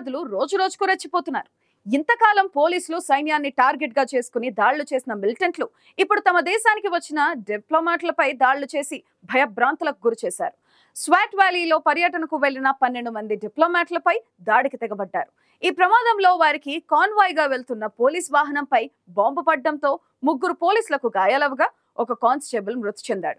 ఉగ్రవాదులు రోజు రోజుకు రెచ్చిపోతున్నారు ఇంతకాలం పోలీసులు సైన్యాన్ని టార్గెట్ గా చేసుకుని దాళ్లు చేసిన మిలిటెంట్లు ఇప్పుడు తమ దేశానికి వచ్చిన డిప్లొమాట్లపై దాళ్లు చేసి భయభ్రాంతులకు గురి చేశారు స్వాట్ వ్యాలీలో పర్యటనకు వెళ్లిన పన్నెండు మంది డిప్లొమాట్లపై దాడికి తెగబడ్డారు ఈ ప్రమాదంలో వారికి కాన్వాయ్ గా వెళ్తున్న పోలీస్ వాహనంపై బాంబు పడడంతో ముగ్గురు పోలీసులకు గాయాలవగా ఒక కానిస్టేబుల్ మృతి చెందాడు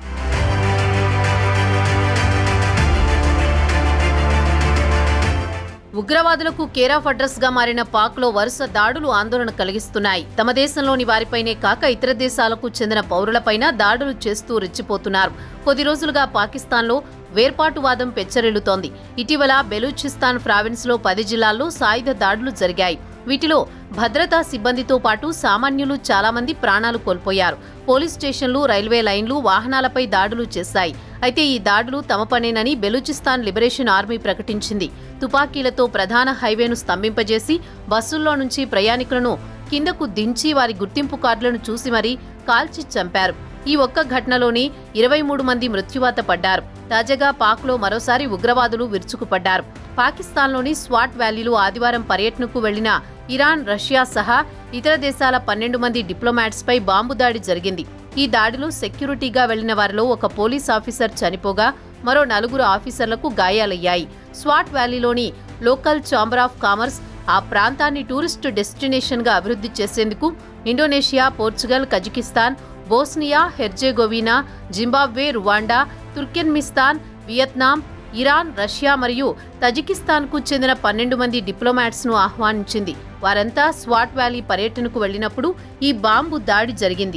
ఉగ్రవాదులకు కేర్ ఆఫ్ అడ్రస్ గా మారిన పాక్ లో వరుస దాడులు ఆందోళన కలిగిస్తున్నాయి తమ దేశంలోని వారిపైనే కాక ఇతర దేశాలకు చెందిన పౌరులపైన దాడులు చేస్తూ రెచ్చిపోతున్నారు కొద్ది రోజులుగా పాకిస్తాన్లో వేర్పాటువాదం పెచ్చరిల్లుతోంది ఇటీవల బెలూచిస్తాన్ ప్రావిన్స్ లో పది జిల్లాల్లో సాయుధ దాడులు జరిగాయి వీటిలో భద్రతా సిబ్బందితో పాటు సామాన్యులు చాలా మంది ప్రాణాలు కోల్పోయారు పోలీస్ స్టేషన్లు రైల్వే లైన్లు వాహనాలపై దాడులు చేశాయి అయితే ఈ దాడులు తమ పనేనని బెలూచిస్తాన్ లిబరేషన్ ఆర్మీ ప్రకటించింది తుపాకీలతో ప్రధాన హైవేను స్తంభింపజేసి బస్సుల్లో నుంచి ప్రయాణికులను కిందకు దించి వారి గుర్తింపు కార్డులను చూసి మరీ కాల్చి చంపారు ఈ ఒక్క ఘటనలోనే ఇరవై మూడు మంది మృత్యువాత పడ్డారు తాజాగా పాక్లో మరోసారి ఉగ్రవాదులు విరుచుకుపడ్డారు పాకిస్తాన్లోని స్వాట్ వ్యాలీలో ఆదివారం పర్యటనకు వెళ్లిన ఇరాన్ రష్యా సహా ఇతర దేశాల పన్నెండు మంది డిప్లొమాట్స్ పై బాంబు దాడి జరిగింది ఈ దాడిలో సెక్యూరిటీగా వెళ్లిన వారిలో ఒక పోలీస్ ఆఫీసర్ చనిపోగా మరో నలుగురు ఆఫీసర్లకు గాయాలయ్యాయి స్వాట్ వ్యాలీలోని లోకల్ ఛాంబర్ ఆఫ్ కామర్స్ ఆ ప్రాంతాన్ని టూరిస్ట్ డెస్టినేషన్ గా అభివృద్ధి చేసేందుకు Indonesia Portugal Kazakhstan Bosnia Herzegovina Zimbabwe Rwanda Turkmenistan Vietnam Iran Russia మరియు తజికిస్తాన్కు చెందిన పన్నెండు మంది డిప్లొమాట్స్ ను ఆహ్వానించింది వారంతా స్వాట్ వ్యాలీ పర్యటనకు వెళ్లినప్పుడు ఈ బాంబు దాడి జరిగింది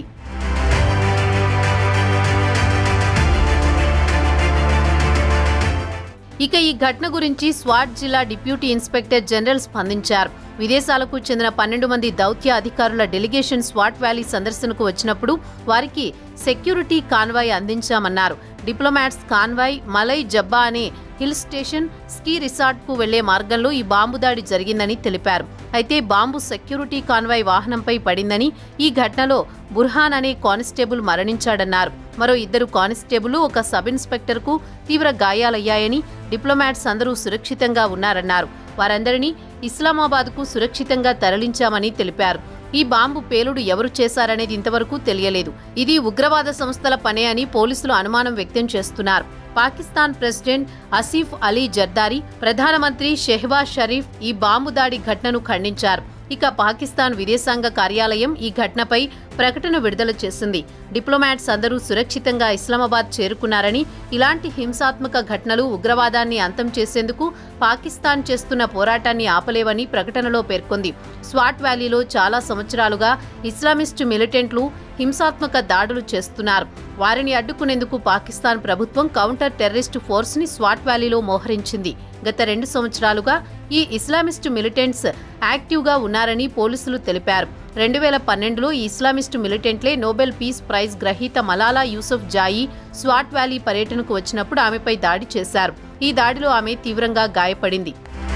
ఇక ఈ ఘటన గురించి స్వాట్ జిల్లా డిప్యూటీ ఇన్స్పెక్టర్ జనరల్ స్పందించారు విదేశాలకు చెందిన పన్నెండు మంది దౌత్య అధికారుల డెలిగేషన్ స్వాట్ వ్యాలీ సందర్శనకు వచ్చినప్పుడు వారికి సెక్యూరిటీ కాన్వాయ్ అందించామన్నారు డిప్లొమాట్స్ కాన్వాయ్ మలై జబ్బా అనే హిల్ స్టేషన్ స్కీ రిసార్ట్ కు వెళ్లే మార్గంలో ఈ బాంబు దాడి జరిగిందని తెలిపారు అయితే బాంబు సెక్యూరిటీ కాన్వాయ్ వాహనంపై పడిందని ఈ ఘటనలో బుర్హాన్ అనే కానిస్టేబుల్ మరణించాడన్నారు మరో ఇద్దరు కానిస్టేబుల్ ఒక సబ్ ఇన్స్పెక్టర్ కు తీవ్ర గాయాలయ్యాయని డిప్లొమాట్స్ అందరూ సురక్షితంగా ఉన్నారన్నారు వారందరినీ ఇస్లామాబాద్ కు సురక్షితంగా తరలించామని తెలిపారు ఈ బాంబు పేలుడు ఎవరు చేశారనేది ఇంతవరకు తెలియలేదు ఇది ఉగ్రవాద సంస్థల పనే అని పోలీసులు అనుమానం వ్యక్తం చేస్తున్నారు పాకిస్తాన్ ప్రెసిడెంట్ అసీఫ్ అలీ జర్దారీ ప్రధానమంత్రి షెహబాజ్ షరీఫ్ ఈ బాంబు దాడి ఘటనను ఖండించారు ఇక పాకిస్తాన్ విదేశాంగ కార్యాలయం ఈ ఘటనపై ప్రకటన విడుదల చేసింది డిప్లొమాట్స్ అందరూ సురక్షితంగా ఇస్లామాబాద్ చేరుకున్నారని ఇలాంటి హింసాత్మక ఘటనలు ఉగ్రవాదాన్ని అంతం చేసేందుకు పాకిస్తాన్ చేస్తున్న పోరాటాన్ని ఆపలేవని ప్రకటనలో పేర్కొంది స్వాట్ వ్యాలీలో చాలా సంవత్సరాలుగా ఇస్లామిస్టు మిలిటెంట్లు హింసాత్మక దాడులు చేస్తున్నారు వారిని అడ్డుకునేందుకు పాకిస్తాన్ ప్రభుత్వం కౌంటర్ టెర్రరిస్టు ఫోర్స్ ని స్వాట్ వ్యాలీలో మోహరించింది గత రెండు సంవత్సరాలుగా ఈ ఇస్లామిస్టు మిలిటెంట్స్ యాక్టివ్గా ఉన్నారని పోలీసులు తెలిపారు రెండు వేల పన్నెండులో ఈ ఇస్లామిస్టు మిలిటెంట్లే నోబెల్ పీస్ ప్రైజ్ గ్రహీత మలాలా యూసఫ్ జాయి స్వాట్ వ్యాలీ పర్యటనకు వచ్చినప్పుడు ఆమెపై దాడి చేశారు ఈ దాడిలో ఆమె తీవ్రంగా గాయపడింది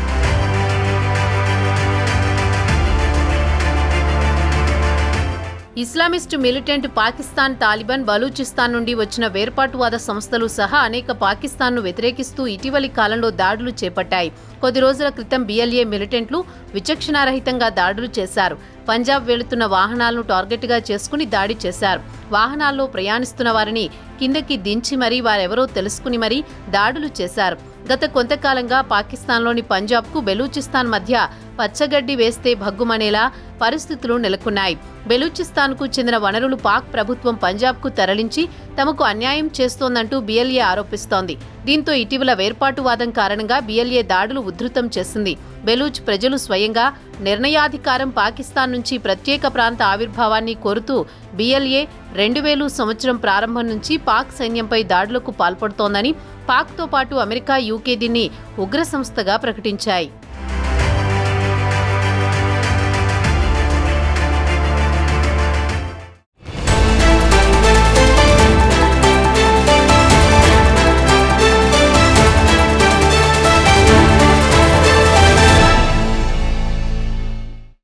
ఇస్లామిస్టు మిలిటెంట్ పాకిస్తాన్ తాలిబాన్ బలూచిస్తాన్ నుండి వచ్చిన వేర్పాటువాద సంస్థలు సహా అనేక పాకిస్తాన్ను వ్యతిరేకిస్తూ ఇటీవలి కాలంలో దాడులు చేపట్టాయి కొద్ది రోజుల క్రితం బిఎల్ఏ మిలిటెంట్లు విచక్షణారహితంగా దాడులు చేశారు పంజాబ్ వెళుతున్న వాహనాలను టార్గెట్గా చేసుకుని దాడి చేశారు వాహనాల్లో ప్రయాణిస్తున్న వారిని కిందకి దించి మరీ వారెవరో తెలుసుకుని మరీ దాడులు చేశారు గత కొంతకాలంగా పాకిస్తాన్లోని పంజాబ్కు బెలూచిస్తాన్ మధ్య పచ్చగడ్డి వేస్తే భగ్గుమనేలా పరిస్థితులు నెలకొన్నాయి బెలూచిస్తాన్కు చెందిన వనరులు పాక్ ప్రభుత్వం పంజాబ్కు తరలించి తమకు అన్యాయం చేస్తోందంటూ బిఎల్ఏ ఆరోపిస్తోంది దీంతో ఇటీవల వేర్పాటువాదం కారణంగా బిఎల్ఏ దాడులు ఉధృతం చేసింది బెలూచ్ ప్రజలు స్వయంగా నిర్ణయాధికారం పాకిస్తాన్ నుంచి ప్రత్యేక ప్రాంత ఆవిర్భావాన్ని కోరుతూ బిఎల్ఏ రెండు వేలు సంవత్సరం ప్రారంభం నుంచి పాక్ సైన్యంపై దాడులకు పాల్పడుతోందని పాక్తో పాటు అమెరికా యూకే దీన్ని ఉగ్ర సంస్థగా ప్రకటించాయి